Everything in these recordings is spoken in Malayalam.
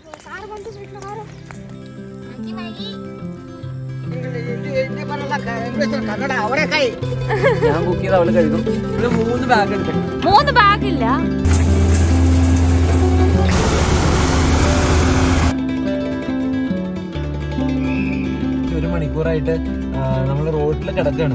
ಕನ್ನಡ ಅವರೇಕಾಯಿ ഞാൻ കുക്ക് ചെയ്ത് അവള് കഴുകും ഇവിടെ മൂന്ന് ബാഗ് എടുക്കണം മൂന്ന് ബാഗില്ല ഒരു മണിക്കൂറായിട്ട് നമ്മൾ റോഡിൽ കിടക്കാണ്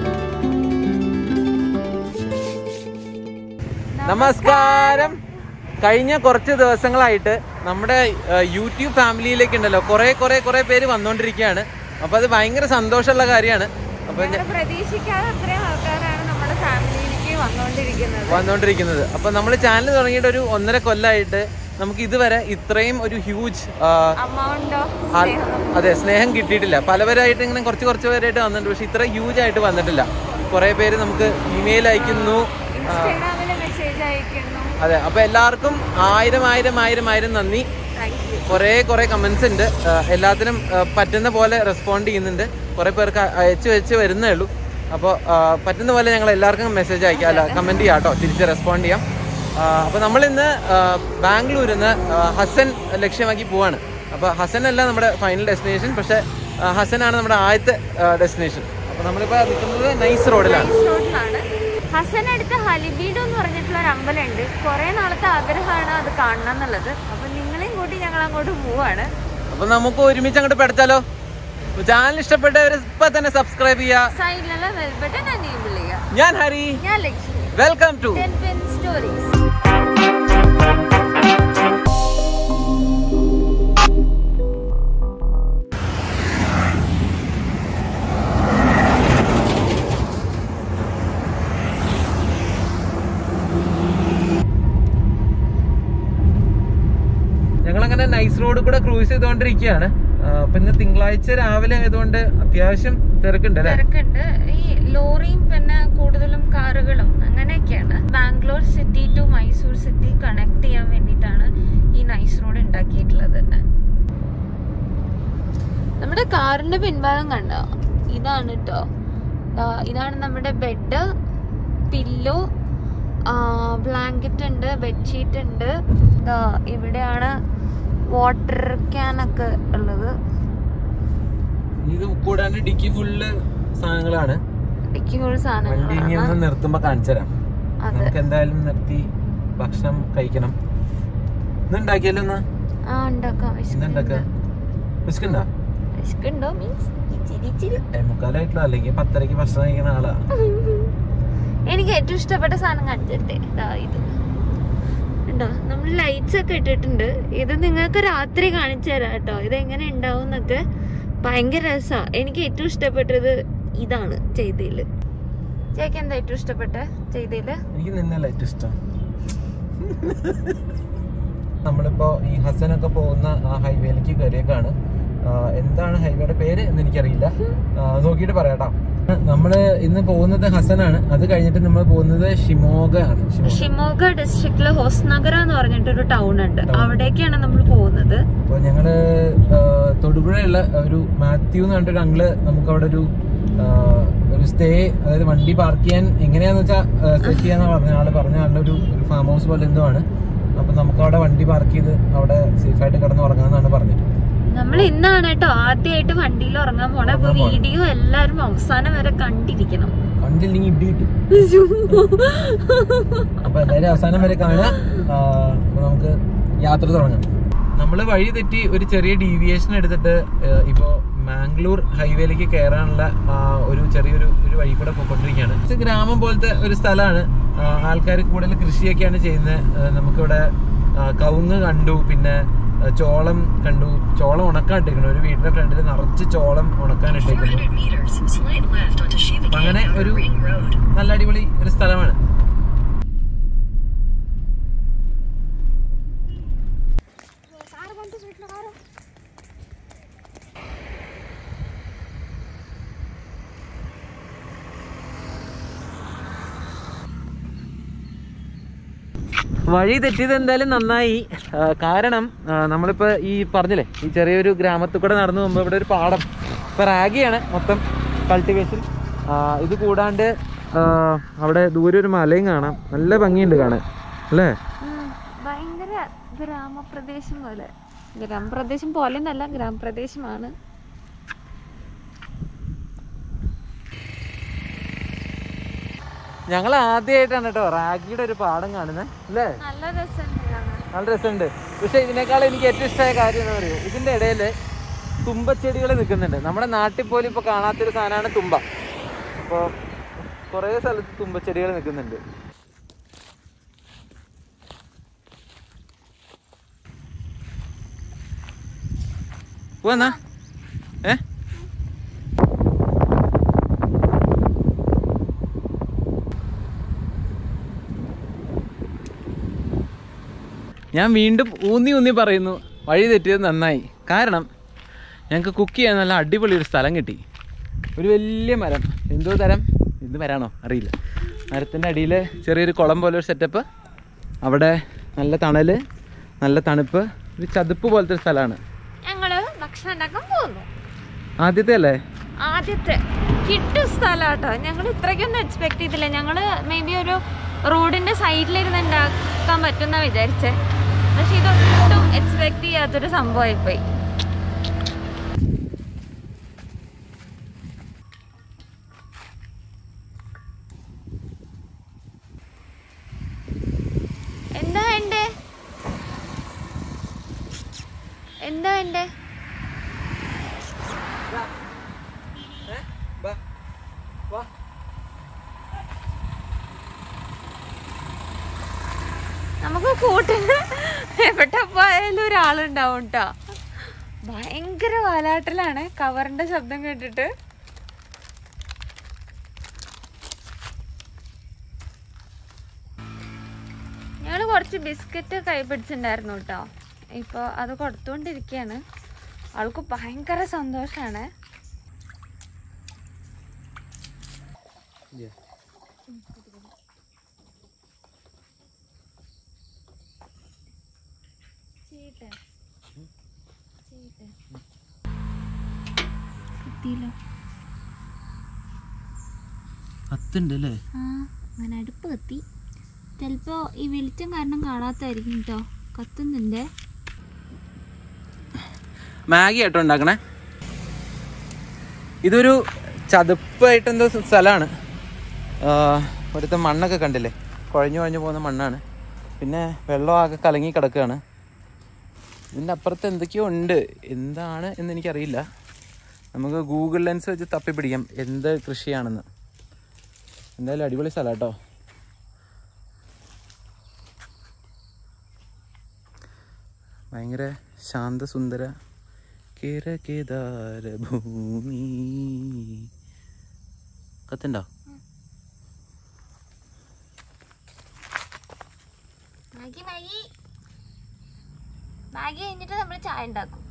നമസ്കാരം കഴിഞ്ഞ കുറച്ച് ദിവസങ്ങളായിട്ട് നമ്മുടെ ആ, യൂട്യൂബ് ഫാമിലിയിലേക്ക് ഉണ്ടല്ലോ കുറെ കുറെ കുറെ പേര് വന്നുകൊണ്ടിരിക്കുകയാണ് അപ്പൊ അത് ഭയങ്കര സന്തോഷമുള്ള കാര്യമാണ് അപ്പൊ ഞ- പ്രതീക്ഷിക്കാതെ അത്രയും ആൾക്കാരാണ് നമ്മുടെ ഫാമിലിയിലേക്ക് വന്നുകൊണ്ടിരിക്കുന്നത് വന്നുകൊണ്ടിരിക്കുന്നത് അപ്പൊ നമ്മൾ ചാനൽ തുടങ്ങിയിട്ട് ഒരു ഒന്നര കൊല്ലമായിട്ട് നമുക്ക് ഇതുവരെ ഇത്രയും ഒരു ഹ്യൂജ് അമൗണ്ട് ഓഫ് ആൾ- അതെ സ്നേഹം കിട്ടിയിട്ടില്ല പലവരായിട്ട് ഇങ്ങനെ കുറച്ച് കുറച്ച് പേരായിട്ട് വന്നിട്ടുണ്ട് പക്ഷെ ഇത്ര ഹ്യൂജ് ആയിട്ട് വന്നിട്ടില്ല കുറെ പേര് നമുക്ക് ഇമെയിൽ അയക്കുന്നു ആ, ഇൻസ്റ്റാഗ്രാമിൽ മെസ്സേജ് അയക്കുന്നു അതെ അപ്പൊ എല്ലാവർക്കും ആയിരം ആയിരം ആയിരം ആയിരം നന്ദി താങ്ക് യു കുറെ കുറെ കമന്റ്സ് ഉണ്ട് ആ, എല്ലാത്തിനും ആ, പറ്റുന്ന പോലെ റെസ്പോണ്ട് ചെയ്യുന്നുണ്ട് കുറെ പേർക്ക് അ- അയച്ചു വെച്ച് വരുന്നേ ഉള്ളൂ അപ്പോൾ പറ്റുന്ന പോലെ ഞങ്ങൾ എല്ലാവർക്കും മെസ്സേജ് അയക്കാം അല്ല കമന്റ് ചെയ്യാം കേട്ടോ തിരിച്ച് റെസ്പോണ്ട് ചെയ്യാം അപ്പോൾ നമ്മൾ ഇന്ന് ബാംഗ്ലൂരിൽ നിന്ന് ഹസൻ ലക്ഷ്യമാക്കി പോവാണ് അപ്പോൾ ഹസൻ അല്ല നമ്മുടെ ഫൈനൽ ഡെസ്റ്റിനേഷൻ പക്ഷേ ആ, ഹസനാണ് നമ്മുടെ ആദ്യത്തെ ഡെസ്റ്റിനേഷൻ അപ്പോൾ നമ്മളിപ്പോൾ നിൽക്കുന്നത് നൈസ് റോഡിലാണ് നൈസ് റോഡിലാണ് ഹസനടുത്ത് ഹലിബീഡ് എന്ന് പറഞ്ഞിട്ടുള്ള ഒരു അമ്പലമുണ്ട് കുറെ നാളത്തെ ആഗ്രഹമാണ് അത് കാണണം എന്നുള്ളത് അപ്പൊ നിങ്ങളെയും കൂട്ടി ഞങ്ങൾ അങ്ങോട്ട് പോവാണ് അപ്പോൾ നമുക്ക് ഒരുമിച്ച് അങ്ങോട്ട് പെടുത്താലോ ചാനൽ ഇഷ്ടപ്പെട്ടവർ ഇപ്പം തന്നെ സബ്സ്ക്രൈബ് ചെയ്യുക സൈഡിലുള്ള വെൽബട്ടൺ എനേബിൾ ചെയ്യുക ഞാൻ ഹരി ഞാൻ Lakshmi welcome to ten pen stories ഞങ്ങൾ അങ്ങനെ നൈസ് റോഡ് കൂടെ ക്രൂസ് ചെയ്തുകൊണ്ടിരിക്കുകയാണ് ആ, അപ്പൊ ഇന്ന് തിങ്കളാഴ്ച രാവിലെ ആയതുകൊണ്ട് അത്യാവശ്യം തിരക്കുണ്ട് അല്ലേ തിരക്കുണ്ട് ഈ ലോറിയും പിന്നെ കൂടുതലും കാറുകളും അങ്ങനെയൊക്കെയാണ് Bangalore city to Mysore city connect ചെയ്യാൻ വേണ്ടിയിട്ടാണ് ഈ നൈസ് റോഡ് ഉണ്ടാക്കിയിട്ടുള്ളത് തന്നെ നമ്മുടെ കാറിന്റെ പിൻഭാഗം കണ്ടോ ഇതാണ് കേട്ടോ ഇതാണ് നമ്മുടെ ബെഡ് പില്ലോ ബ്ലാങ്കറ്റ് ഉണ്ട് ബെഡ്ഷീറ്റ് ഉണ്ട് ദാ ഇവിടെയാണ് വാട്ടർ ക്യാൻ ഒക്കെ ഉള്ളത് ഇത് കൂടാണ്ട് ഡിക്കി ഫുള്ള് സാധനങ്ങളാണ് ഡിക്കി ഫുൾ വണ്ടി ഇനി സാധനങ്ങളാണ് ഒന്ന് നിർത്തുമ്പോ കാണിച്ചു തരാം അതെ നമുക്ക് എന്തായാലും നിർത്തി ഭക്ഷണം കഴിക്കണം ഇന്ന് ഉണ്ടാക്കിയാലോ ഒന്ന് ആ ഉണ്ടാക്കാം ഇന്ന് ഉണ്ടാക്കാം വിശക്കുണ്ടോ വിശക്കുണ്ടോ മീൻസ് ഇച്ചിരി ഇച്ചിരി മുക്കാലായിട്ടുള്ള അല്ലെങ്കിൽ പത്തരക്ക് ഭക്ഷണം കഴിക്കുന്ന ആളാ എനിക്ക് ഏറ്റവും ഇഷ്ടപ്പെട്ട സാധനം കാണിച്ചിട്ടെ ഇതാ ഇത് ഉണ്ടോ നമ്മൾ ലൈറ്റ്സ് ഒക്കെ ഇട്ടിട്ടുണ്ട് ഇത് നിങ്ങൾക്ക് രാത്രി കാണിച്ചു തരാം കേട്ടോ ഇത് എങ്ങനെ ഉണ്ടാവും എന്നൊക്കെ ഭയങ്കര രസാ എനിക്ക് ഏറ്റവും ഇഷ്ടപ്പെട്ടത് ഇതാണ് ചെയ്തതില് ചേക്ക് എന്താ ഏറ്റവും ഇഷ്ടപ്പെട്ട ചെയ്തതില് എനിക്ക് നിന്നല്ല ഏറ്റവും ഇഷ്ടം നമ്മളിപ്പോ ഈ ഹസനൊക്കെ പോകുന്ന ആ ഹൈവേയിലേക്ക് കയറിയേക്കാണ് ആ, എന്താണ് ഹൈവേയുടെ പേര് എന്ന് എനിക്കറിയില്ല ആ, നോക്കിയിട്ട് പറയാട്ടോ നമ്മള് ഇന്ന് പോകുന്നത് ഹസനാണ് അത് കഴിഞ്ഞിട്ട് നമ്മൾ പോകുന്നത് ഷിമോഗ ആണ് ഷിമോഗ ഷിമോഗ ഡിസ്ട്രിക്റ്റില് ഹോസ്നഗര എന്ന് പറഞ്ഞിട്ടൊരു ടൗൺ ഉണ്ട് അവിടേക്കാണ് നമ്മൾ പോകുന്നത് അപ്പൊ ഞങ്ങള് ആ, തൊടുപുഴയുള്ള ഒരു മാത്യു എന്ന് പറഞ്ഞിട്ടൊരു അങ്കിള് നമുക്ക് അവിടെ ഒരു ആ, ഒരു സ്റ്റേ അതായത് വണ്ടി പാർക്ക് ചെയ്യാൻ എങ്ങനെയാന്ന് വെച്ചാൽ സെറ്റ് ചെയ്യാന്ന് പറഞ്ഞ ആള് പറഞ്ഞ ആളുടെ ഒരു ഒരു ഫാം ഹൗസ് പോലെ എന്തോ ആണ് അപ്പൊ നമുക്ക് അവിടെ വണ്ടി പാർക്ക് ചെയ്ത് അവിടെ സേഫ് ആയിട്ട് കിടന്ന് ഉറങ്ങാന്നാണ് പറഞ്ഞത് നമ്മൾ ഇന്നാണ് കേട്ടോ ആദ്യമായിട്ട് വണ്ടിയിൽ ഉറങ്ങാൻ പോണേ അപ്പൊ ഉറങ്ങാൻ പോണെ. വീഡിയോ എല്ലാരും അവസാനം വരെ കണ്ടിരിക്കണം കണ്ടില്ലെങ്കിൽ ഇടി കിട്ടും അപ്പൊ എല്ലാവരും അവസാനം വരെ കാണുക ആ, അപ്പൊ നമുക്ക് യാത്ര തുടങ്ങാം നമ്മൾ വഴി തെറ്റി ഒരു ചെറിയ ഡീവിയേഷൻ എടുത്തിട്ട് ആ, ഇപ്പോ മാംഗ്ലൂർ ഹൈവേയിലേക്ക് കയറാനുള്ള ആ, ഒരു ചെറിയൊരു ഒരു വഴി കൂടെ പോയിക്കൊണ്ടിരിക്കുകയാണ് ഇത് ഗ്രാമം പോലത്തെ ഒരു സ്ഥലമാണ് ആൾക്കാർ കൂടുതൽ കൃഷിയൊക്കെയാണ് ചെയ്യുന്നത് ആ, നമുക്കിവിടെ ആ, കവുങ്ങ് കണ്ടു പിന്നെ ആ, ചോളം കണ്ടു ചോളം ഉണക്കാൻ ഇട്ടേക്കുന്നു ഒരു വീടിന്റെ ഫ്രണ്ടിൽ നിറച്ച് ചോളം ഉണക്കാൻ ഇട്ടേക്കുന്നു അപ്പൊ അങ്ങനെ ഒരു നല്ല അടിപൊളി ഒരു സ്ഥലമാണ് വഴി തെറ്റിയത് എന്തായാലും നന്നായി ആ, കാരണം ആ, നമ്മളിപ്പോ ഈ പറഞ്ഞില്ലേ ഈ ചെറിയൊരു ഗ്രാമത്തിൽ കൂടെ നടന്നു പോകുമ്പോൾ ഇവിടെ ഒരു പാടം ഇപ്പൊ റാഗിയാണ് മൊത്തം കൾട്ടിവേഷൻ ഇത് കൂടാണ്ട് ആ, അവിടെ ദൂരെ ഒരു മലയും കാണാം നല്ല ഭംഗിയുണ്ട് കാണാൻ അല്ലേ ഭയങ്കര ഗ്രാമപ്രദേശം പോലെ ഗ്രാമപ്രദേശം പോലെ എന്നല്ല ഗ്രാമപ്രദേശമാണ് ഞങ്ങൾ ആദ്യമായിട്ടാണ് കേട്ടോ റാഗിയുടെ ഒരു പാടം കാണുന്നത് അല്ലേ നല്ല രസമുണ്ട് കാണാൻ. നല്ല രസമുണ്ട് പക്ഷെ ഇതിനേക്കാൾ എനിക്ക് ഏറ്റവും ഇഷ്ടമായ കാര്യം എന്താ പറയുക ഇതിന്റെ ഇടയിൽ തുമ്പച്ചെടികൾ നിൽക്കുന്നുണ്ട് നമ്മുടെ നാട്ടിൽ പോലും ഇപ്പോൾ കാണാത്തൊരു സാധനമാണ് തുമ്പ അപ്പോൾ കുറേ സ്ഥലത്ത് തുമ്പച്ചെടികൾ നിൽക്കുന്നുണ്ട് പോവാ ഏ ഞാൻ വീണ്ടും ഊന്നി ഊന്നി പറയുന്നു വഴി തെറ്റിയത് നന്നായി കാരണം ഞങ്ങൾക്ക് കുക്ക് ചെയ്യാൻ നല്ല അടിപൊളി ഒരു സ്ഥലം കിട്ടി ഒരു വലിയ മരം എന്തോ തരം എന്ത് മരാണോ അറിയില്ല മരത്തിൻ്റെ അടിയിൽ ചെറിയൊരു കുളം പോലെ ഒരു സെറ്റപ്പ് അവിടെ നല്ല തണൽ നല്ല തണുപ്പ് ഒരു ചതുപ്പ് പോലത്തെ ഒരു സ്ഥലമാണ് ഞങ്ങള് ഭക്ഷണം ഉണ്ടാക്കാൻ പോകുന്നു ആദ്യത്തെ അല്ലേ ആദ്യത്തെ കിട്ടും സ്ഥലം കേട്ടോ ഞങ്ങൾ ഇത്രയ്ക്കൊന്നും എക്സ്പെക്ട് ചെയ്തില്ല ഞങ്ങള് മേ ബി ഒരു റോഡിന്റെ സൈഡിലിരുന്ന് ഉണ്ടാക്കാൻ പറ്റുന്ന വിചാരിച്ചേ പക്ഷെ ഇതൊട്ടും എക്സ്പെക്ട് ചെയ്യാത്തൊരു സംഭവമായിപ്പോയി എന്താ വേണ്ടേ എന്താ വേണ്ടേ നമുക്ക് കൂട്ടിന് എവിടെ പോയാലും ഒരാളുണ്ടാവും കേട്ടോ ഭയങ്കര വാലാട്ടലാണ് കവറിന്റെ ശബ്ദം കേട്ടിട്ട് ഞങ്ങൾ കുറച്ച് ബിസ്ക്കറ്റ് കൈ പിടിച്ചിട്ടുണ്ടായിരുന്നു കേട്ടോ ഇപ്പോൾ അത് കൊടുത്തുകൊണ്ടിരിക്കുകയാണ് ആൾക്ക് ഭയങ്കര സന്തോഷമാണ് ചെയ്യട്ടെ ചെയ്യട്ടെ കിട്ടിയല്ലോ കത്തുണ്ട് അല്ലേ ആ അങ്ങനെ അടുപ്പ് കത്തി ചിലപ്പോ ഈ വെളിച്ചം കാരണം കാണാത്തായിരിക്കും കേട്ടോ കത്തുന്നുണ്ട് മാഗി ആട്ടോ ഉണ്ടാക്കണേ ഇതൊരു ചതുപ്പായിട്ട് എന്തോ സ്ഥലമാണ് ഇവിടുത്തെ മണ്ണൊക്കെ കണ്ടില്ലേ കുഴഞ്ഞു കുഴഞ്ഞു പോകുന്ന മണ്ണാണ് പിന്നെ വെള്ളം ആകെ കലങ്ങി കിടക്കുകയാണ് ഇതിൻ്റെ അപ്പുറത്ത് എന്തൊക്കെയോ ഉണ്ട് എന്താണ് എന്ന് എനിക്കറിയില്ല നമുക്ക് ഗൂഗിൾ ലെൻസ് വെച്ച് തപ്പി പിടിക്കാം എന്ത് കൃഷിയാണെന്ന് എന്തായാലും അടിപൊളി സ്ഥലം കേട്ടോ ഭയങ്കര ശാന്തസുന്ദര കിരകിദാര ഭൂമി കത്തുണ്ടോ മാഗി മാഗി മാഗി കഴിഞ്ഞിട്ട് നമ്മൾ ചായ ഉണ്ടാക്കും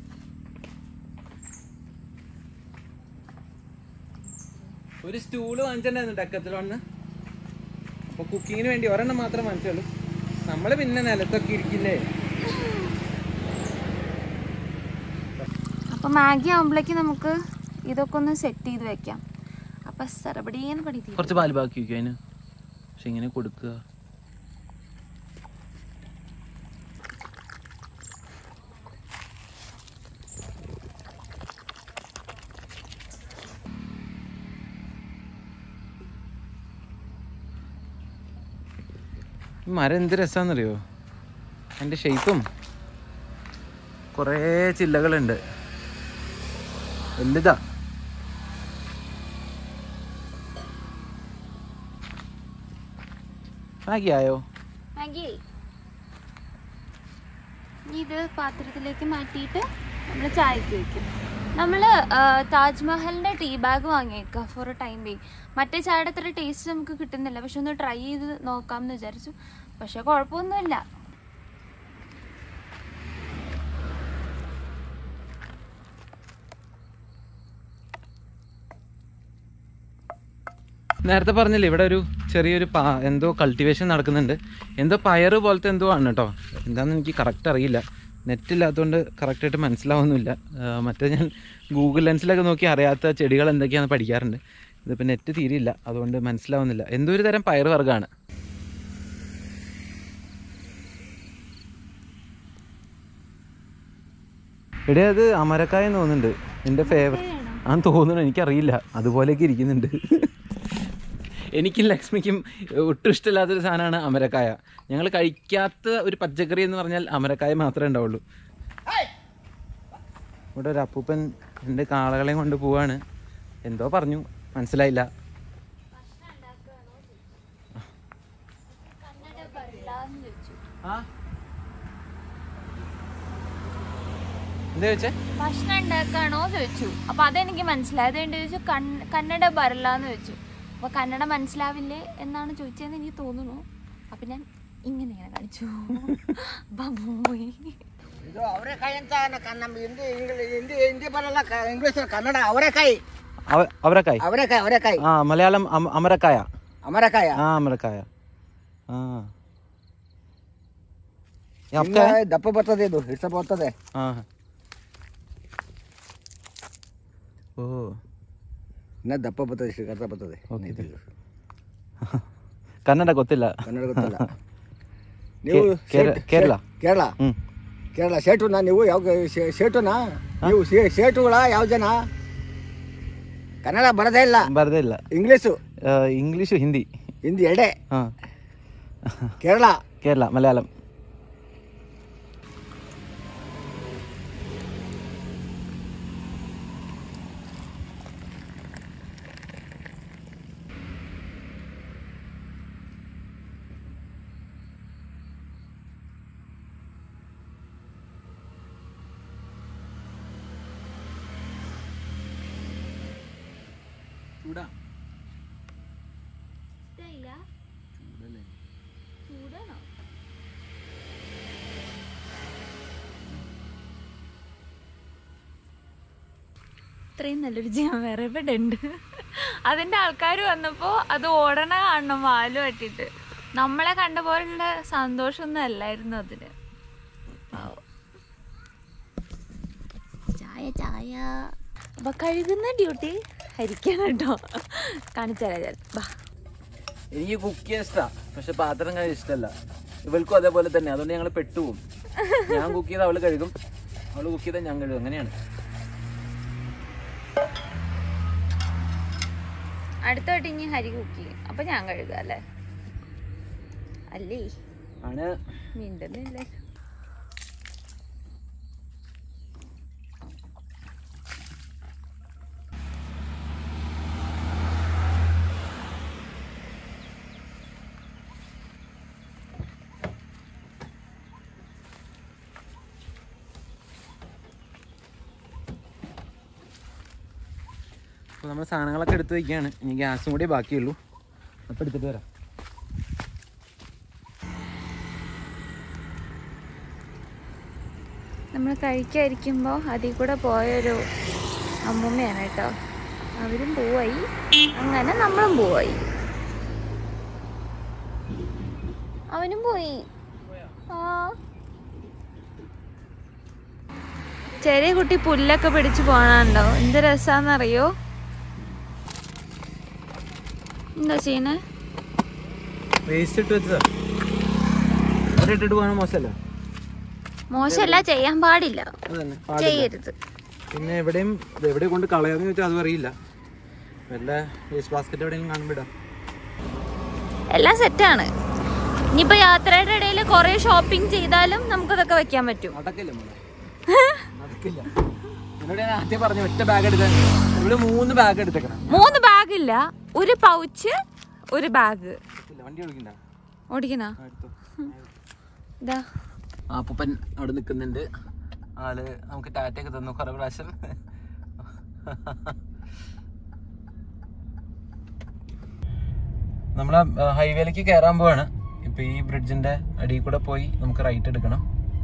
ഒരു സ്റ്റൂള് വാങ്ങിച്ചിട്ടുണ്ടായിരുന്നു ഡക്കത്തിൽ വന്ന് അപ്പൊ കുക്കിങ്ങിന് വേണ്ടി ഒരെണ്ണം മാത്രം വാങ്ങിച്ചുള്ളൂ നമ്മള് പിന്നെ നിലത്തൊക്കെ ഇരിക്കില്ലേ അപ്പൊ മാഗി ആവുമ്പോഴേക്ക് നമുക്ക് ഇതൊക്കെ ഒന്ന് സെറ്റ് ചെയ്ത് വെക്കാം അപ്പൊ സെറബടിയെന്ന് പണി തീരും. കുറച്ച് പാല് ബാക്കി വയ്ക്കും അതിന് പക്ഷെ ഇങ്ങനെ കൊടുക്കുക ഈ മരം എന്ത് രസാന്നറിയോ അതിന്റെ ഷേപ്പും കുറേ ചില്ലകളുണ്ട് വലുതാ മാഗി ആയോ മാഗി ഇനി ഇത് പാത്രത്തിലേക്ക് മാറ്റിയിട്ട് നമ്മൾ ചായക്ക് വെക്കും നമ്മൾ താജ്മഹലിൻ്റെ ടീ ബാഗ് വാങ്ങിയേക്കുക ഫോർ എ ടൈം ബീങ് മറ്റേ ചായയുടെ അത്ര ടേസ്റ്റ് നമുക്ക് കിട്ടുന്നില്ല പക്ഷെ ഒന്ന് ട്രൈ ചെയ്ത് നോക്കാം എന്ന് വിചാരിച്ചു പക്ഷെ കുഴപ്പമൊന്നുമില്ല നേരത്തെ പറഞ്ഞില്ലേ ഇവിടെ ഒരു ചെറിയൊരു പാ എന്തോ കൾട്ടിവേഷൻ നടക്കുന്നുണ്ട് എന്തോ പയറ് പോലത്തെ എന്തോ ആണ് കേട്ടോ എന്താണെന്ന് എനിക്ക് കറക്റ്റ് അറിയില്ല നെറ്റ് ഇല്ലാത്തതുകൊണ്ട് കറക്റ്റായിട്ട് മനസ്സിലാവുന്നില്ല ആ, മറ്റേ ഞാൻ ഗൂഗിൾ ലെൻസിലൊക്കെ നോക്കി അറിയാത്ത ചെടികൾ എന്തൊക്കെയാണെന്ന് പഠിക്കാറുണ്ട് ഇതിപ്പോൾ നെറ്റ് തീരെയില്ല അതുകൊണ്ട് മനസ്സിലാവുന്നില്ല എന്തോ ഒരു തരം പയറ് വർഗ്ഗമാണ് ഇവിടെ അത് അമരക്കായ തോന്നുന്നുണ്ട് എൻ്റെ ഫേവറേറ്റ് ആ തോന്നുന്നു എനിക്കറിയില്ല അതുപോലെയൊക്കെ ഇരിക്കുന്നുണ്ട് എനിക്കും ലക്ഷ്മിക്കും ഒട്ടും ഇഷ്ടമില്ലാത്തൊരു സാധനമാണ് അമരക്കായ ഞങ്ങൾ കഴിക്കാത്ത ഒരു പച്ചക്കറി എന്ന് പറഞ്ഞാൽ അമരക്കായ മാത്രമേ ഉണ്ടാവുള്ളൂ ഇവിടെ ഒരു അപ്പൂപ്പൻ രണ്ട് കാളകളെയും കൊണ്ട് പോവാണ് എന്തോ പറഞ്ഞു മനസ്സിലായില്ല എന്താ ചോദിച്ചേ ഭക്ഷണം ഉണ്ടാക്കാണോ ചോദിച്ചു അപ്പൊ അതെനിക്ക് മനസ്സിലായത് കൊണ്ട് ചോദിച്ചു കൺ- കന്നഡ ബരലാന്ന് ചോദിച്ചു അപ്പൊ കന്നഡ മനസ്സിലാവില്ലേ എന്നാണ് ചോദിച്ചതെന്ന് എനിക്ക് തോന്നുന്നു അപ്പൊ ഞാൻ ഇങ്ങനെ ഇങ്ങനെ കാണിച്ചു ബാബോയ് ಇದು ಅವರೆಕಾಯಿ ಅಂತ ನ- ನಮ್ಮ ಹಿಂದಿ ಇಂಗ್ಲಿ- ಹಿಂದಿ ಹಿಂದಿ ಬರಲ್ಲ ಇಂಗ್ಲೀಷ್ ಕನ್ನಡ ಅವರೆಕಾಯಿ അവ- അവരക്കായ് ಅವರೆಕಾಯಿ ಅವರೆಕಾಯಿ ആ മലയാളം അമ- അമരക്കായ ಅಮರಕಾಯ ആ അമരക്കായ ആ ಇನ್ನ ದಪ್ಪ ಬರ್ತದೆ ಇದು ಹಿಡ್ಸ ಬರ್ತದೆ ആ ಓ ಇನ್ನ ದಪ್ಪ ಬರ್ತದೆ ಶ್ರೀಕರ್ತ ಬರ್ತದೆ Okay. ಇದು. ಕನ್ನಡ ಗೊತ್ತಿಲ್ಲ ಕನ್ನಡ ಗೊತ್ತಲ್ಲ ನೀವು ಕೇರ- ಶೇಟ್- ಕೇರಳ. ಕೇರಳ ಹ್ಮ್ ಕೇರಳ ಶೇಟುನಾ ನೀವು ಯಾವ ಶೇ- ಶೇಟುನಾ ನೀವು ಶೇ- ಶೇಟುಗಳ ಯಾವ ಜನ ಕನ್ನಡ ಬರದೇ ಇಲ್ಲ ಬರದೇ ಇಲ್ಲ ಇಂಗ್ಲೀಷು ಆ, ಇಂಗ್ಲೀಷು ಹಿಂದಿ ಹಿಂದಿ ಎಡೆ ಹಾ ಕೇರಳ കേരള മലയാളം ഇത്രയും നല്ലൊരു ജീവൻ വേറെ ഇവിടെ ഉണ്ട് അതിന്റെ ആൾക്കാർ വന്നപ്പോ അത് ഓടണ കാണണം വാല് പറ്റിട്ട് നമ്മളെ കണ്ട പോലുള്ള സന്തോഷമൊന്നും അല്ലായിരുന്നു അതിന് പാവം. ചായ ചായ അപ്പൊ കഴുകുന്ന ഡ്യൂട്ടി ഹരിക്കണം കേട്ടോ കാണിച്ചാലേ ഞാൻ ബാ എനിക്ക് കുക്ക് ചെയ്യാൻ ഇഷ്ടമാണ് പക്ഷെ പാത്രം കഴുകാൻ ഇഷ്ടമല്ല ഇവൾക്കും അതേപോലെ തന്നെ അതുകൊണ്ട് ഞങ്ങൾ പെട്ടുപോകും ഞാൻ കുക്ക് ചെയ്ത് അവള് കഴുകും അവള് കുക്ക് ചെയ്താൽ ഞാൻ കഴുകും അങ്ങനെയാണ് അടുത്ത വട്ടം ഇനി ഹരി കുക്ക് ചെയ്യും അപ്പൊ ഞാൻ കഴുകാം അല്ലേ അല്ലേ ആണ് മിണ്ടുന്നില്ലേ അപ്പോൾ നമ്മൾ സാധനങ്ങളൊക്കെ എടുത്ത് വയ്ക്കുകയാണ് ഇനി ഗ്യാസും കൂടി ബാക്കിയുള്ളൂ അപ്പോൾ എടുത്തിട്ട് വരാം നമ്മൾ കഴിക്കാതിരിക്കുമ്പോൾ അതിൽ കൂടെ പോയൊരു അമ്മൂമ്മയാണ് കേട്ടോ അവരും പോവായി അങ്ങനെ നമ്മളും പോവായി അവനും പോയി ആ ചെറിയ കുട്ടി പുല്ലൊക്കെ പിടിച്ചു പോണുണ്ടോ എന്ത് രസാന്നറിയോ എന്താ ചെയ്യണേ വേസ്റ്റ് ഇട്ട് വെച്ചതാ അവിടെ ഇട്ടിട്ട് പോകാൻ മോശമല്ല മോശമല്ല ചെയ്യാൻ പാടില്ല അത് തന്നെ ചെയ്യരുത് പിന്നെ എവിടെയും ഇത് എവിടെ കൊണ്ട് കളയാന്ന് ചോദിച്ചാൽ അതും അറിയില്ല വല്ല വേസ്റ്റ് ബാസ്ക്കറ്റ് എവിടെയെങ്കിലും കാണുമ്പോൾ ഇടാം എല്ലാം സെറ്റാണ് ഇനിയിപ്പോ യാത്രയുടെ ഇടയിൽ കുറെ ഷോപ്പിംഗ് ചെയ്താലും നമുക്കതൊക്കെ വെക്കാൻ പറ്റും നടക്കില്ല മോളെ നടക്കില്ല എന്നോട് ഞാൻ ആദ്യം പറഞ്ഞു ഒറ്റ ബാഗ് എടുക്കാൻ ഇവിടെ മൂന്ന് ബാഗ് എടുത്തേക്കണം മൂന്ന് ബാഗ് ഇല്ല ഒരു പൗച്ച് ഒരു ബാഗ് ഇല്ല വണ്ടി ഓടിക്കണ്ട ഓടിക്കണ ആ, എടുത്തോ. ഇതാ ആ അപ്പൂപ്പൻ അവിടെ നിൽക്കുന്നുണ്ട് ആള് നമുക്ക് ടാറ്റയൊക്കെ തന്നു കുറെ പ്രാവശ്യം നമ്മള് ഹൈവേയിലേക്ക് കയറാൻ പോവാണ് ഇപ്പൊ ഈ ബ്രിഡ്ജിന്റെ അടിയിൽ കൂടെ പോയി നമുക്ക് റൈറ്റ് എടുക്കണം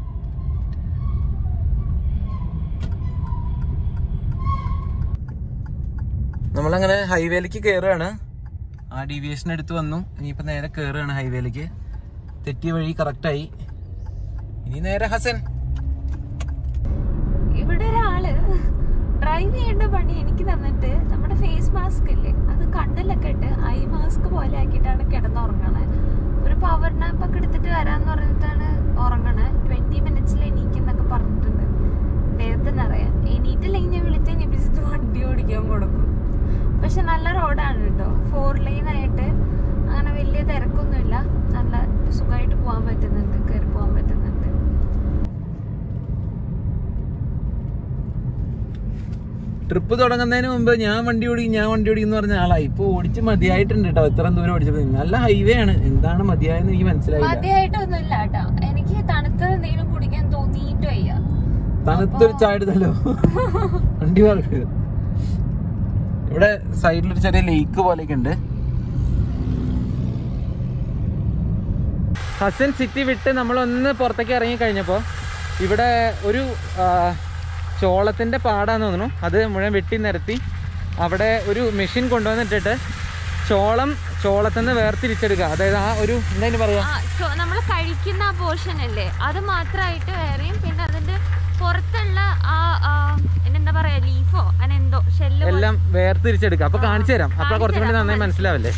നമ്മളങ്ങനെ ഹൈവേയിലേക്ക് കയറുകയാണ് ആ ഡീവിയേഷൻ എടുത്ത് വന്നു ഇനിയിപ്പോ നേരെ കയറുകയാണ് ഹൈവേയിലേക്ക് തെറ്റിയ വഴി കറക്റ്റായി ഇനി നേരെ ഹസൻ ഇവിടെ ഒരാള് ഡ്രൈവ് ചെയ്യേണ്ട പണി എനിക്ക് തന്നിട്ട് നമ്മുടെ ഫേസ് മാസ്ക് ഇല്ലേ അത് കണ്ണിലൊക്കെ ഇട്ട് ഐ മാസ്ക് പോലെ ആക്കിയിട്ടാണ് കിടന്നുറങ്ങണത് ഒരു പവർ നാപ്പ് ഒക്കെ എടുത്തിട്ട് വരാന്ന് പറഞ്ഞിട്ടാണ് ഉറങ്ങണത് ട്വന്റി മിനിറ്റ്സിൽ എണീക്കുന്നൊക്കെ പറഞ്ഞിട്ടുണ്ട് ദൈവത്തിന് എണീറ്റില്ലെന്നറിയാം എണീറ്റില്ലെങ്കിൽ ഞാൻ വിളിച്ച് എണീപ്പിച്ചിട്ട് വണ്ടി ഓടിക്കാൻ കൊടുക്കും പക്ഷെ നല്ല റോഡാണ് കേട്ടോ ഫോർ ലൈൻ ആയിട്ട് അങ്ങനെ വലിയ തിരക്കൊന്നുമില്ല നല്ല സുഖമായിട്ട് പോകാൻ പറ്റുന്നുണ്ട് കയറി പോകാൻ പറ്റുന്നുണ്ട് ട്രിപ്പ് തുടങ്ങുന്നതിന് മുമ്പ് ഞാൻ വണ്ടി ഓടിക്കും ഞാൻ വണ്ടി ഓടിക്കും എന്ന് പറഞ്ഞ ആളാ ഇപ്പൊ ഓടിച്ച് മതിയായിട്ടുണ്ട് കേട്ടോ ഇത്ര ദൂരം ഓടിച്ചപ്പോ നല്ല ഹൈവേ ആണ് എന്താണ് മതിയായെന്ന് എനിക്ക് മനസ്സിലായില്ല മതിയായിട്ടൊന്നുമില്ല കേട്ടോ എനിക്ക് തണുത്തത് എന്തെങ്കിലും കുടിക്കാൻ തോന്നിയിട്ട് വയ്യ തണുത്തൊരു ചായ എടുത്തല്ലോ വണ്ടി പാർക്ക് ഇവിടെ സൈഡിൽ ഒരു ചെറിയ ലേക്ക് പോലെയൊക്കെ ഉണ്ട് ഹസൻ സിറ്റി വിട്ട് നമ്മളൊന്ന് പുറത്തേക്ക് ഇറങ്ങി കഴിഞ്ഞപ്പോൾ ഇവിടെ ഒരു ആ, ചോളത്തിന്റെ പാടാന്ന് തോന്നുന്നു അത് മുഴുവൻ വെട്ടി നിരത്തി അവിടെ ഒരു മെഷീൻ കൊണ്ടുവന്നിട്ടിട്ട് ചോളം ചോളത്തിൽ നിന്ന് വേർതിരിച്ചെടുക്കുക അതായത് ആ ഒരു എന്താ പറയാ ആ നമ്മൾ കഴിക്കുന്ന ആ പോർഷൻ അല്ലേ അത് മാത്രമായിട്ട് വേറെയും പിന്നെ അതിന്റെ പുറത്തുള്ള ആ ആ, എന്താ പറയാ ലീഫോ അതിനെന്തോ ഷെല്ല് എല്ലാം വേർതിരിച്ചെടുക്കുക അപ്പൊ കാണിച്ചു തരാം അപ്പൊ കുറച്ചും കൂടി നന്നായി മനസ്സിലാവല്ലേ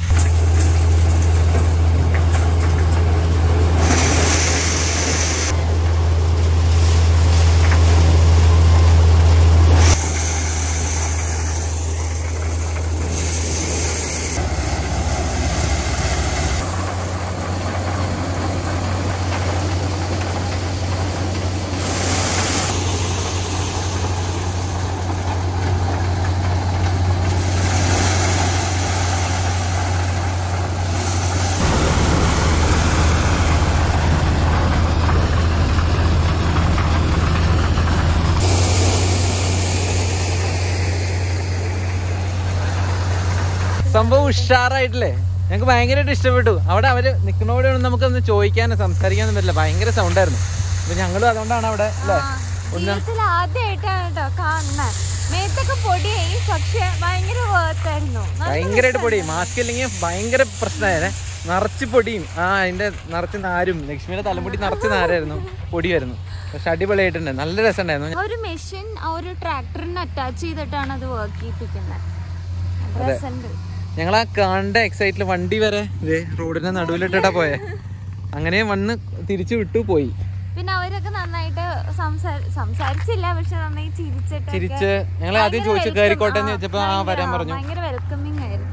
സംഭവം ഉഷാറായിട്ടില്ലേ ഞങ്ങൾക്ക് ഭയങ്കരമായിട്ട് ഇഷ്ടപ്പെട്ടു അവിടെ അവര് നിൽക്കുന്നവിടെ നമുക്കൊന്ന് ചോദിക്കാനോ സംസാരിക്കാനോ പറ്റില്ല ഭയങ്കര സൗണ്ട് ആയിരുന്നു അപ്പൊ ഞങ്ങളും അതുകൊണ്ടാണ് അവിടെ അല്ലേ ഒന്ന് ജീവിതത്തിൽ ആദ്യമായിട്ടാണ് കേട്ടോ കാണുന്നത് മേത്തൊക്കെ പൊടിയായി പക്ഷെ ഭയങ്കര വേർത്തായിരുന്നു ഭയങ്കരമായിട്ട് പൊടി മാസ്ക് ഇല്ലെങ്കിൽ ഭയങ്കര പ്രശ്നമായിരുന്നേ നിറച്ച് പൊടിയും ആ അതിന്റെ നിറച്ച് നാരും ലക്ഷ്മിയുടെ തലമുടി നിറച്ച് നാരായിരുന്നു പൊടിയായിരുന്നു പക്ഷെ അടിപൊളിയായിട്ടുണ്ട് നല്ല രസമുണ്ടായിരുന്നു ഒരു മെഷീൻ ആ ഒരു ട്രാക്ടറിന് അറ്റാച്ച് ചെയ്തിട്ടാണ് അത് വർക്ക് ചെയ്യിപ്പിക്കുന്നത് രസമുണ്ട് ഞങ്ങൾ ആ കാണേണ്ട എക്സൈറ്റിൽ വണ്ടി വരെ ദേ റോഡിന്റെ നടുവിലിട്ടിട്ടാ പോയെ അങ്ങനെ വന്ന് തിരിച്ചു വിട്ടു പോയി പിന്നെ അവരൊക്കെ നന്നായിട്ട് സംസാ- സംസാരിച്ചില്ല പക്ഷെ നന്നായി ചിരിച്ചിട്ട് ചിരിച്ച് ഞങ്ങൾ ആദ്യം ചോദിച്ചു കയറിക്കോട്ടെ എന്ന് ചോദിച്ചപ്പോ ആ വരാൻ പറഞ്ഞു ഭയങ്കര വെൽക്കമിങ് ആയിരുന്നു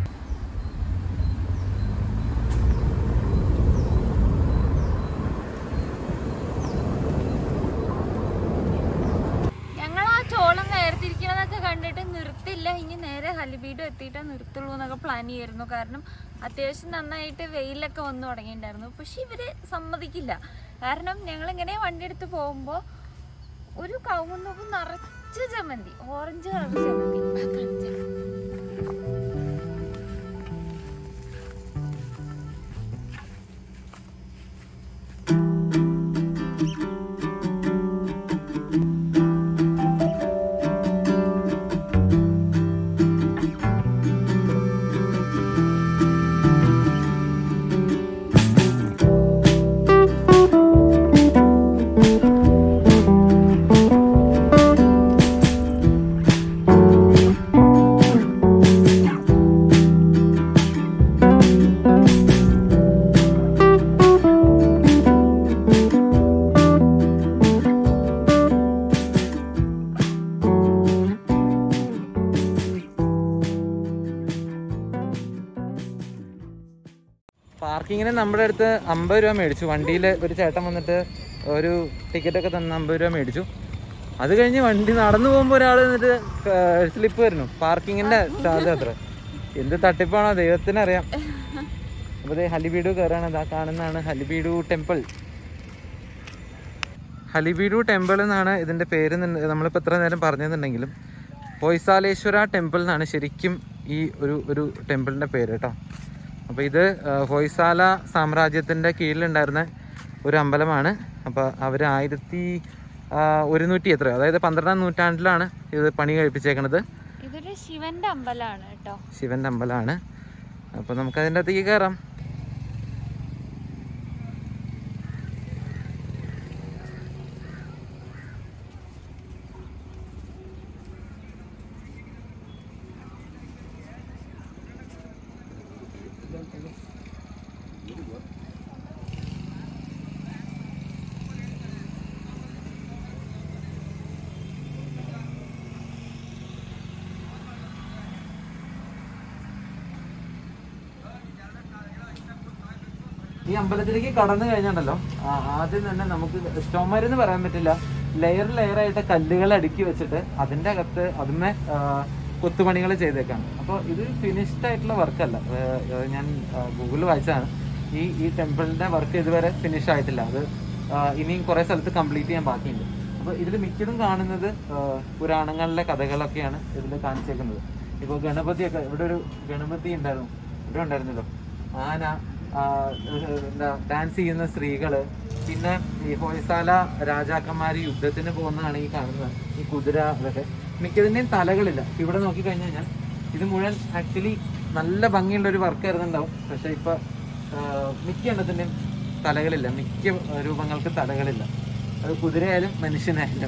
ഞങ്ങൾ ആ ചോളം വേർതിരിക്കണതൊക്കെ കണ്ടിട്ട് നിർത്തില്ല ഇനി നേരെ ഹലിബീഡ് എത്തിയിട്ടേ നിർത്തുള്ളൂ എന്നൊക്കെ പ്ലാൻ ചെയ്യായിരുന്നു കാരണം അത്യാവശ്യം നന്നായിട്ട് വെയിലൊക്കെ വന്നു തുടങ്ങിയിട്ടുണ്ടായിരുന്നു പക്ഷെ ഇവര് സമ്മതിക്കില്ല കാരണം ഞങ്ങൾ ഇങ്ങനെ വണ്ടി എടുത്ത് പോകുമ്പോൾ ഒരു കൗമുന്നോക്കും നിറച്ച് ചമ്മന്തി ഓറഞ്ച് കളർ ചമ്മന്തി ആ കാണിച്ചു തരാം. പാർക്കിങ്ങിന് നമ്മുടെ അടുത്ത് അമ്പത് രൂപ മേടിച്ചു വണ്ടിയിൽ ഒരു ചേട്ടൻ വന്നിട്ട് ഒരു ടിക്കറ്റ് ഒക്കെ തന്ന് അമ്പത് രൂപ മേടിച്ചു അത് കഴിഞ്ഞ് വണ്ടി നടന്നു പോകുമ്പോൾ ഒരാൾ എന്നിട്ട് സ്ലിപ്പ് വരുന്നു പാർക്കിങ്ങിന്റെ ചാർജ് അത്ര എന്ത് തട്ടിപ്പാണോ ദൈവത്തിനറിയാം അപ്പോൾ ദേ ഹലിബീഡു കയറാണ് ഇതാ കാണുന്നതാണ് ഹലിബീഡു ടെമ്പിൾ ഹലിബീഡു ടെമ്പിൾ എന്നാണ് ഇതിൻ്റെ പേര് എന്നുണ്ട് നമ്മളിപ്പോൾ എത്ര നേരം പറഞ്ഞെന്നുണ്ടെങ്കിലും ഹൊയ്സാലേശ്വര ടെമ്പിൾ എന്നാണ് ശരിക്കും ഈ ഒരു ഒരു ടെമ്പിളിൻ്റെ പേര് കേട്ടോ അപ്പോൾ ഇത് ആ, ഹൊയ്സാല സാമ്രാജ്യത്തിൻ്റെ കീഴിലുണ്ടായിരുന്ന ഒരു അമ്പലമാണ് അപ്പോൾ അവർ ആയിരത്തി ആ, ഒരുന്നൂറ്റി എത്ര അതായത് പന്ത്രണ്ടാം നൂറ്റാണ്ടിലാണ് ഇത് പണി കഴിപ്പിച്ചേക്കണത് ഇതൊരു ശിവന്റെ അമ്പലമാണ് കേട്ടോ ശിവൻ്റെ അമ്പലമാണ് അപ്പോൾ നമുക്ക് അതിൻ്റെ അകത്തേക്ക് കയറാം ഈ അമ്പലത്തിലേക്ക് കടന്നു കഴിഞ്ഞാണ്ടല്ലോ ആ, ആദ്യം തന്നെ നമുക്ക് ചുമരെന്ന് പറയാൻ പറ്റില്ല ലെയർ ലെയർ ആയിട്ട് കല്ലുകൾ അടുക്കി വെച്ചിട്ട് അതിന്റെ അകത്ത് അതിന്മേ കൊത്തുപണികൾ ചെയ്തേക്കാണ് അപ്പോൾ ഇത് ഫിനിഷ്ഡ് ആയിട്ടുള്ള വർക്കല്ല ഞാൻ ഗൂഗിളിൽ വായിച്ചതാണ് ഈ ഈ ടെമ്പിളിന്റെ വർക്ക് ഇതുവരെ ഫിനിഷ് ആയിട്ടില്ല അത് ആ, ഇനിയും കുറെ സ്ഥലത്ത് കംപ്ലീറ്റ് ചെയ്യാൻ ബാക്കിയുണ്ട് അപ്പോൾ ഇതിൽ മിക്കതും കാണുന്നത് ആ, പുരാണങ്ങളിലെ കഥകളൊക്കെയാണ് ഇതിൽ കാണിച്ചേക്കുന്നത് ഇപ്പോൾ ഗണപതിയൊക്കെ ഇവിടെ ഒരു ഗണപതി ഉണ്ടായിരുന്നു ഇവിടെ ഉണ്ടായിരുന്നല്ലോ ആന ആ, ഏഹ് എന്താ ഡാൻസ് ചെയ്യുന്ന സ്ത്രീകള് പിന്നെ ഈ ഹോയ്സാല രാജാക്കന്മാര് യുദ്ധത്തിന് പോകുന്നതാണ് ഈ കാണുന്നത് ഈ കുതിര അതൊക്കെ മിക്കതിന്റെയും തലകളില്ല ഇവിടെ നോക്കി കഴിഞ്ഞു കഴിഞ്ഞാൽ ഇത് മുഴുവൻ ആക്ച്വലി നല്ല ഭംഗിയുള്ള ഒരു വർക്ക് ആയിരുന്നുണ്ടാവും പക്ഷെ ഇപ്പൊ ആഹ് മിക്ക എണ്ണത്തിന്റെയും തലകളില്ല മിക്ക രൂപങ്ങൾക്ക് തലകളില്ല അത് കുതിരയായാലും മനുഷ്യനായാലും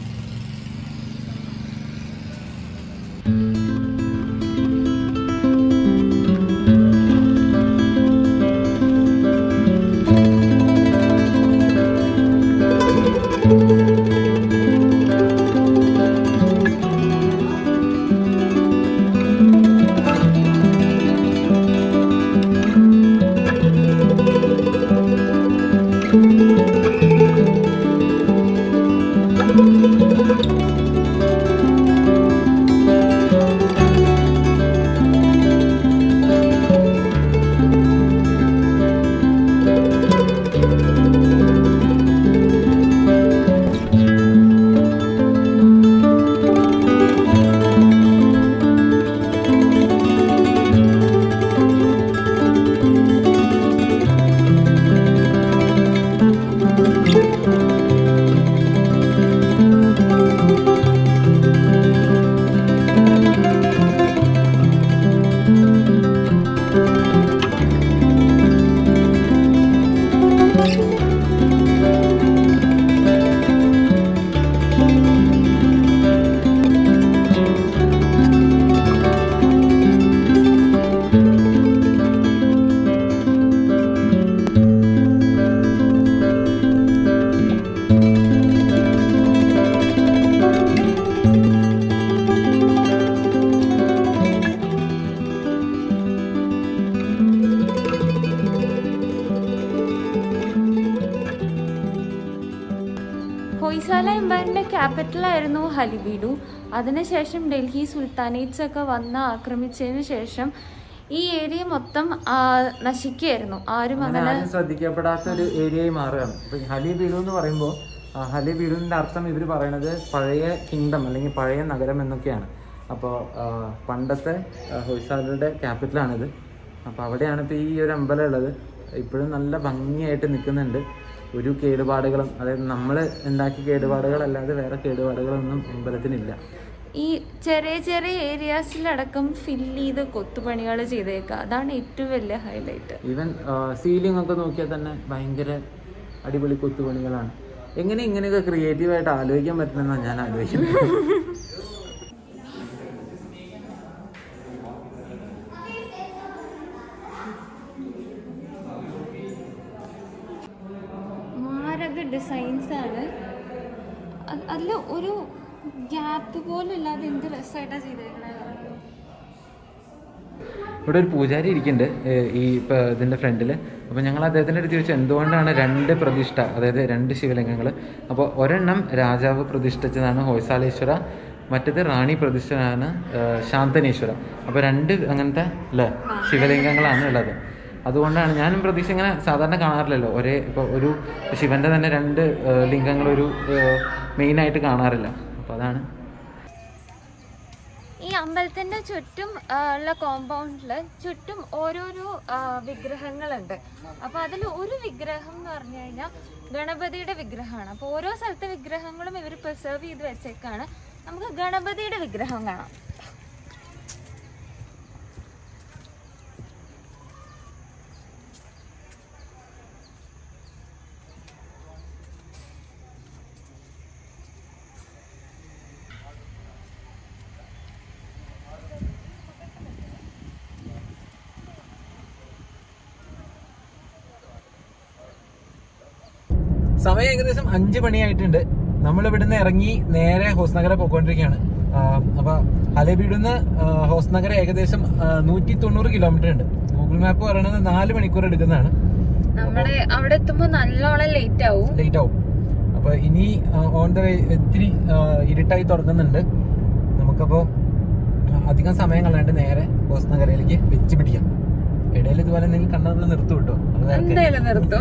ഹൊയ്സാല എംപയറിന്റെ ക്യാപിറ്റൽ ആയിരുന്നു ഹലിബീഡു അതിനുശേഷം ഡൽഹി സുൽത്താനേറ്റ്സ് ഒക്കെ വന്ന് ആക്രമിച്ചതിന് ശേഷം ഈ ഏരിയ മൊത്തം ആ, നശിക്കുകയായിരുന്നു ആരും അങ്ങനെ അങ്ങനെ ആരും ശ്രദ്ധിക്കപ്പെടാത്ത ഒരു ഏരിയയായി മാറുകയാണ് ഇപ്പൊ ഹലി ബീഡു എന്ന് പറയുമ്പോൾ ഹലി ബീഡുവിന്റെ അർത്ഥം ഇവർ പറയണത് പഴയ കിങ്ഡം അല്ലെങ്കിൽ പഴയ നഗരം എന്നൊക്കെയാണ് അപ്പോൾ പണ്ടത്തെ ആ, ഹൊയ്സാലയുടെ ക്യാപിറ്റലാണിത് അപ്പോൾ അവിടെയാണ് ഇപ്പോൾ ഈ ഒരു അമ്പലം ഉള്ളത് ഇപ്പോഴും നല്ല ഭംഗിയായിട്ട് നിൽക്കുന്നുണ്ട് ഒരു കേടുപാടുകളും അതായത് നമ്മൾ ഉണ്ടാക്കിയ കേടുപാടുകളല്ലാതെ വേറെ കേടുപാടുകളൊന്നും അമ്പലത്തിനില്ല ഈ ചെറിയ ചെറിയ ഏരിയാസിലടക്കം ഫില്ല് ചെയ്ത് കൊത്തുപണികൾ ചെയ്തേക്കുക അതാണ് ഏറ്റവും വലിയ ഹൈലൈറ്റ് ഈവൻ സീലിംഗ് ഒക്കെ നോക്കിയാൽ തന്നെ ഭയങ്കര അടിപൊളി കൊത്തുപണികളാണ് എങ്ങനെ ഇങ്ങനെയൊക്കെ ക്രിയേറ്റീവായിട്ട് ആലോചിക്കാൻ പറ്റുമെന്നാണ് ഞാൻ ആലോചിക്കുന്നത് മാരക ഡിസൈൻസ് ആണ് അതിൽ ഒരു ഗ്യാപ്പ് പോലും ഇല്ലാതെ എന്ത് രസമായിട്ടാണ് ചെയ്തേക്കണത് ഇവിടെ ഒരു പൂജാരി ഇരിക്കുന്നുണ്ട് ഏഹ് ഈ ഇപ്പം ഇതിൻ്റെ ഫ്രണ്ടിൽ അപ്പോൾ ഞങ്ങൾ അദ്ദേഹത്തിൻ്റെ അടുത്ത് ചോദിച്ചു എന്തുകൊണ്ടാണ് രണ്ട് പ്രതിഷ്ഠ അതായത് രണ്ട് ശിവലിംഗങ്ങൾ അപ്പോൾ ഒരെണ്ണം രാജാവ് പ്രതിഷ്ഠിച്ചതാണ് ഹോയ്സാലേശ്വര മറ്റേത് റാണി പ്രതിഷ്ഠയാണ് ഏഹ് ശാന്തനേശ്വര അപ്പോൾ രണ്ട് അങ്ങനത്തെ അല്ലേ ശിവലിംഗങ്ങളാണ് ഉള്ളത് അതുകൊണ്ടാണ് ഞാനും പ്രതീക്ഷ ഇങ്ങനെ സാധാരണ കാണാറില്ലല്ലോ ഒരേ ഇപ്പോൾ ഒരു ശിവൻ്റെ തന്നെ രണ്ട് ഏഹ് ലിംഗങ്ങൾ ഒരു മെയിനായിട്ട് കാണാറില്ല അപ്പോൾ അതാണ് ഈ അമ്പലത്തിന്റെ ചുറ്റും ആ, ഉള്ള കോമ്പൗണ്ടിൽ ചുറ്റും ഓരോരോ ആ, വിഗ്രഹങ്ങളുണ്ട് അപ്പൊ അതിൽ ഒരു വിഗ്രഹം എന്ന് പറഞ്ഞു കഴിഞ്ഞാൽ ഗണപതിയുടെ വിഗ്രഹമാണ് അപ്പൊ ഓരോ സ്ഥലത്തെ വിഗ്രഹങ്ങളും ഇവർ പ്രിസർവ് ചെയ്ത് വെച്ചേക്കാണ് നമുക്ക് ഗണപതിയുടെ വിഗ്രഹം കാണാം സമയം ഏകദേശം അഞ്ച് മണിയായിട്ടുണ്ട് നമ്മൾ ഇവിടുന്ന് ഇറങ്ങി നേരെ ഹോസ്നഗര പോയിക്കൊണ്ടിരിക്കുകയാണ് ആ, അപ്പൊ ഹലബീടുന്ന് ഹോസ്നഗര ഏകദേശം നൂറ്റി തൊണ്ണൂറ് കിലോമീറ്റർ ഉണ്ട് ഗൂഗിൾ മാപ്പ് പറയണത് നാല് മണിക്കൂർ എടുക്കുന്നതാണ് നമ്മള് അവിടെ എത്തുമ്പോ നല്ലോണം ലേറ്റ് ആവും ലേറ്റ് ആവും അപ്പൊ ഇനി ഓൺ ദ വേ ഇത്തിരി ആ, ഇരുട്ടായി തുടങ്ങുന്നുണ്ട് നമുക്കപ്പോ അധികം സമയം കളയാണ്ട് നേരെ ബോസ് നഗരയിലേക്ക് വെച്ച് പിടിക്കാം ഇടയിൽ ഇതുപോലെ എന്തെങ്കിലും കണ്ടാൽ നമ്മൾ നിർത്തും കേട്ടോ അത് വേറെ കാര്യം. എന്തായാലും നിർത്തും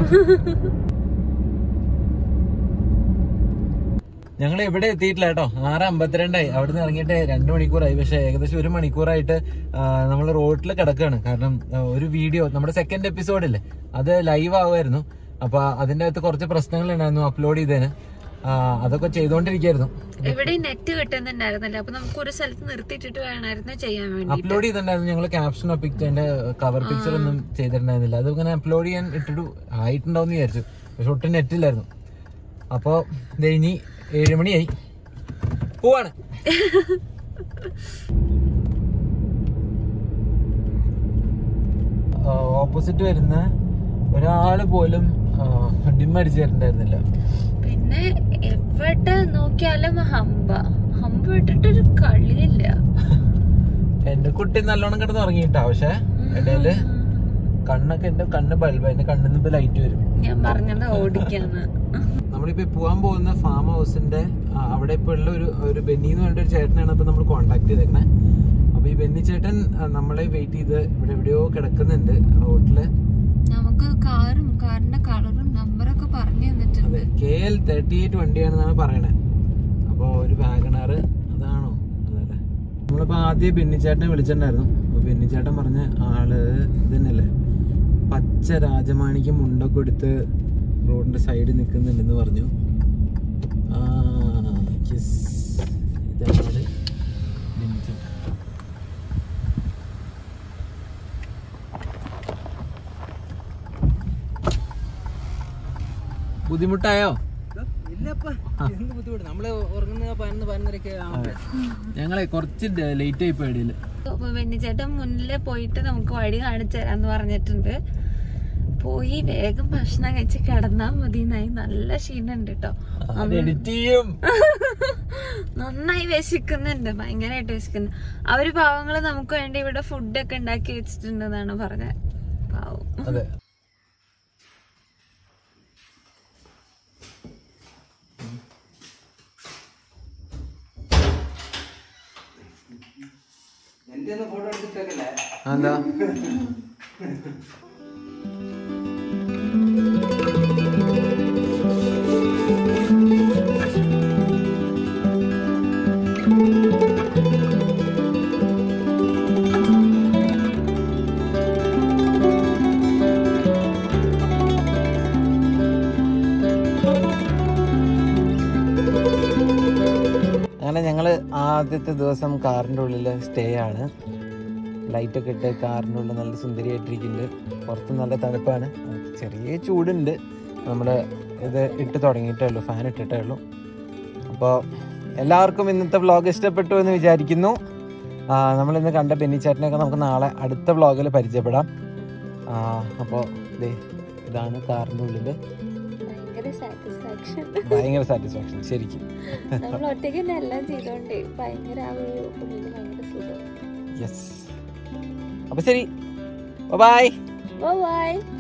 ഞങ്ങൾ എവിടെ എത്തിയിട്ടില്ല കേട്ടോ ആറ് അമ്പത്തിരണ്ടായി അവിടെ നിന്ന് ഇറങ്ങിയിട്ട് രണ്ട് മണിക്കൂറായി പക്ഷെ ഏകദേശം ഒരു മണിക്കൂറായിട്ട് നമ്മൾ റോഡിൽ കിടക്കുകയാണ് കാരണം ആ, ഒരു വീഡിയോ നമ്മുടെ സെക്കൻഡ് എപ്പിസോഡില്ലേ അത് ലൈവ് ആവുമായിരുന്നു അപ്പൊ അതിന്റെ അകത്ത് കുറച്ച് പ്രശ്നങ്ങൾ ഉണ്ടായിരുന്നു അപ്ലോഡ് ചെയ്തതിന് ആ, അതൊക്കെ ചെയ്തുകൊണ്ടിരിക്കുകയായിരുന്നു ഇവിടെ നെറ്റ് കിട്ടുന്നുണ്ടായിരുന്നില്ല അപ്പൊ നമുക്ക് ഒരു സ്ഥലത്ത് നിർത്തിയിട്ടിട്ട് വേണമായിരുന്നു ചെയ്യാൻ വേണ്ടി അപ്ലോഡ് ചെയ്തിട്ടുണ്ടായിരുന്നു ഞങ്ങൾ ക്യാപ്ഷൻ പിക്ചറിന്റെ കവർ പിക്ചർ ഒന്നും ചെയ്തിട്ടുണ്ടായിരുന്നില്ല അത് ഇങ്ങനെ അപ്ലോഡ് ചെയ്യാൻ ഇട്ടിട്ട് ആയിട്ടുണ്ടാവും വിചാരിച്ചു പക്ഷെ ഒട്ടും നെറ്റില്ലായിരുന്നു അപ്പോ ദേ ഇനി ഏഴുമണിയായി പോവാണ് ഓപ്പോസിറ്റ് വരുന്ന ഒരാള് പോലും ഡിമ്മടിച്ചു തരുന്നുണ്ടായിരുന്നില്ല പിന്നെ എവിടെ നോക്കിയാലും ഹമ്പ ഹമ്പ് ഇട്ടിട്ടൊരു കളിയില്ല എന്റെ കുട്ടി നല്ലോണം കിടന്ന് ഉറങ്ങിയിട്ടാ പക്ഷെ ഇടയില് കണ്ണൊക്കെ എന്റെ കണ്ണ് ബൾബ് എന്റെ കണ്ണിൽ നിന്ന് ലൈറ്റ് വരും ഞാൻ പറഞ്ഞത് ഓടിക്കാന്ന് നമ്മളിപ്പോ പോകാൻ പോകുന്ന ഫാം ഹൗസിന്റെ ആ, അവിടെ ഇപ്പൊ ഉള്ള ഒരു ഒരു ബെന്നി എന്ന് പറഞ്ഞ ഒരു ചേട്ടനാണ് ഇപ്പൊ നമ്മൾ കോണ്ടാക്ട് ചെയ്തേക്കണേ അപ്പൊ ഈ ബെന്നി ചേട്ടൻ ആ, നമ്മളെ വെയിറ്റ് ചെയ്ത് ഇവിടെ എവിടെയോ കിടക്കുന്നുണ്ട് റോഡില് നമുക്ക് കാറും കാറിന്റെ കളറും നമ്പറൊക്കെ പറഞ്ഞു തന്നിട്ടുണ്ട് അതെ കെ എൽ തേർട്ടി എയ്റ്റ് വണ്ടിയാണെന്നാണ് പറയണേ അപ്പൊ ഒരു വാഗണാറ് അതാണോ അതല്ലേ നമ്മളിപ്പോ ആദ്യം ബെന്നിച്ചേട്ടനെ വിളിച്ചിട്ടുണ്ടായിരുന്നു അപ്പൊ ബെന്നിച്ചേട്ടൻ പറഞ്ഞ ആള് ഇതന്നെയല്ലേ പച്ച രാജമാണിക്ക് മുണ്ടൊക്കെ എടുത്ത് റോഡിന്റെ സൈഡിൽ നിൽക്കുന്നുണ്ടെന്ന് പറഞ്ഞു ആ yes. ഇതാണ് ബെന്നിച്ചേട്ടൻ ബുദ്ധിമുട്ടായോ നമ്മള് ഉറങ്ങുന്ന പതിനൊന്ന് പതിനൊന്നരക്ക് ഞങ്ങളെ കുറച്ച് ലേറ്റ് ആയി പോയടിയില് അപ്പൊ വെണ്ണിച്ചേട്ടൻ മുന്നില് പോയിട്ട് നമുക്ക് വഴി കാണിച്ചു തരാന്ന് പറഞ്ഞിട്ടുണ്ട് പോയി വേഗം ഭക്ഷണം കഴിച്ച് കിടന്നാ മതി എന്നായി നല്ല ക്ഷീണുണ്ട് കേട്ടോ എഡിറ്റ് ചെയ്യും നന്നായി വിശക്കുന്നുണ്ട് ഭയങ്കരമായിട്ട് വിശക്കുന്നു അവര് പാവങ്ങള് നമുക്ക് വേണ്ടി ഇവിടെ ഫുഡൊക്കെ ഉണ്ടാക്കി വെച്ചിട്ടുണ്ടെന്നാണ് പറഞ്ഞത് പാവം അതെ എന്റെ ഫോട്ടോ എടുത്തിട്ടേക്കല്ലേ എന്താ അങ്ങനെ ഞങ്ങള് ആദ്യത്തെ ദിവസം കാറിന്റെ ഉള്ളിൽ സ്റ്റേ ആണ് ലൈറ്റ് ഒക്കെ ഇട്ട് കാറിന്റെ ഉള്ളിൽ നല്ല സുന്ദരിയായിട്ടിരിക്കുന്നുണ്ട് പുറത്ത് നല്ല തണുപ്പാണ് ചെറിയ ചൂടുണ്ട് നമ്മൾ ഇത് ഇട്ട് തുടങ്ങിയിട്ടേ ഉള്ളൂ ഫാൻ ഇട്ടിട്ടേ ഉള്ളൂ അപ്പോൾ എല്ലാവർക്കും ഇന്നത്തെ വ്ളോഗ് ഇഷ്ടപ്പെട്ടു എന്ന് വിചാരിക്കുന്നു നമ്മൾ ഇന്ന് കണ്ട ബെന്നിച്ചേട്ടനെയൊക്കെ നമുക്ക് നാളെ അടുത്ത വ്ളോഗിൽ പരിചയപ്പെടാം അപ്പോൾ ദേ ഇതാണ് കാറിൻ്റെ ഉള്ളിൽ ഭയങ്കര സാറ്റിസ്ഫാക്ഷൻ ഭയങ്കര സാറ്റിസ്ഫാക്ഷൻ ശരിക്കും നമ്മൾ ഒറ്റയ്ക്ക് തന്നെ എല്ലാം ചെയ്തോണ്ടേ ഭയങ്കര ആ ഒരു ഉള്ളില് ഭയങ്കര സുഖം യെസ് അപ്പോൾ ശരി ബൈ ബൈ